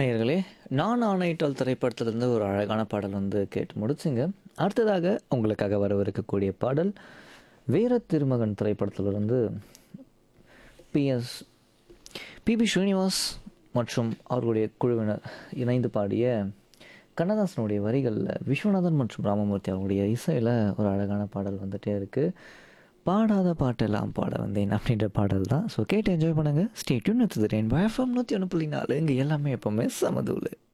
நேயர்களே நான் ஆணையிட்டால் திரைப்படத்திலிருந்து ஒரு அழகான பாடல் வந்து கேட்டு முடிச்சுங்க அடுத்ததாக உங்களுக்காக வரவிருக்கக்கூடிய பாடல் வீர திருமகன் திரைப்படத்திலிருந்து பிஎஸ் பிபி ஸ்ரீனிவாஸ் மற்றும் அவர்களுடைய குழுவினர் இணைந்து பாடிய கண்ணதாசனுடைய வரிகளில் விஸ்வநாதன் மற்றும் ராமமூர்த்தி அவருடைய இசையில் ஒரு அழகான பாடல் வந்துட்டே இருக்குது பாடாத பாட்டெல்லாம் பாட வந்தேன் அப்படின்ற பாடல் தான் ஸோ கேட்டு என்ஜாய் பண்ணுங்கள் ஸ்டேட்யூன் எடுத்துக்கிறேன் பயஃபம் நூற்றி ஒன்று புள்ளி நாலு இங்கே எல்லாமே எப்போவுமே சமதூள்